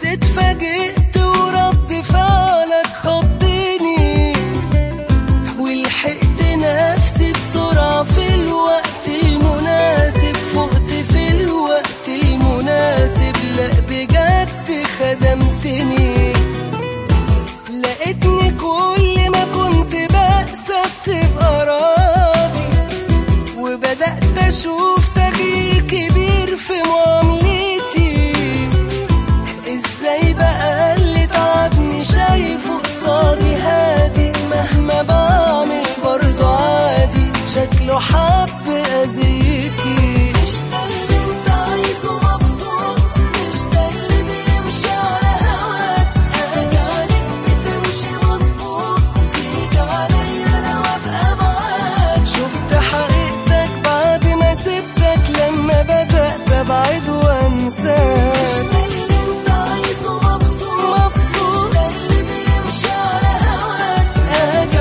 اتفاجئت ورد فعلك خضني ولحقت نفسي بسرعة في الوقت المناسب فقت في الوقت المناسب لا بجد خدمتني لقيتني كل ما كنت بأسى بتبقى راضي وبدأت أشوف تغيير كبير في معاملتي ازاي بقى اللي تعبني شايفه قصادي هادي مهما بعمل برضه عادي شكله حب اذيتي مش ده اللي انت عايزه مبسوط مش ده اللي بيمشي على هواك اجي عليك بتمشي مظبوط تيجي عليا لو ابقى معاك شفت حقيقتك بعد ما سبتك لما بدأت ابعد وانساك مش ده اللي انت عايزه مبسوط مبسوط مش ده اللي بيمشي على هواك اجي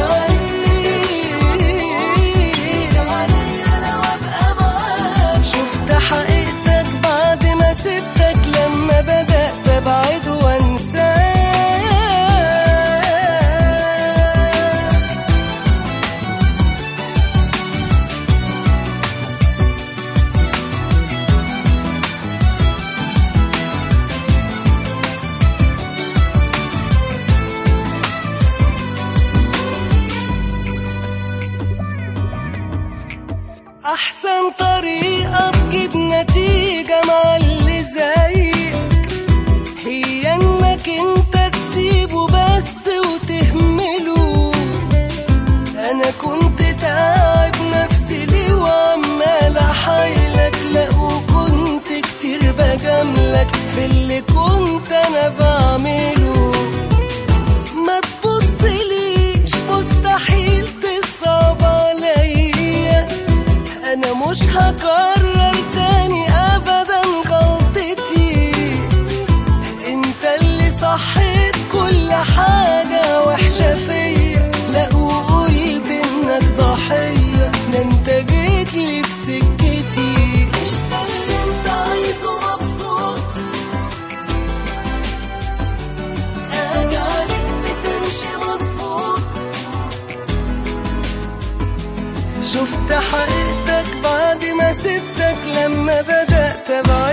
عليا لو ابقى معاك شفت حقيقتك بعد ما سبتك لما بدأت ابعد وانساك احسن طريقة تجيب نتيجة مع اللي زيك هي انك انت تسيبه بس وتهمله انا كنت تعب نفسي ليه وعمال احايلك لا وكنت كتير بجاملك في اللي كنت انا بعمله ما تبصليش مستحيل تصعب عليا انا مش هكرر تاني ابدا غلطتي انت اللي صحيت كل حاجة وحشة فيا لا وقلت انك ضحية ده انت جيت لي في سكتي مش ده اللي انت عايزه مبسوط اجي عليك بتمشي مظبوط شفت حقيقتك بعد ما سبتك لما بدأت ابعد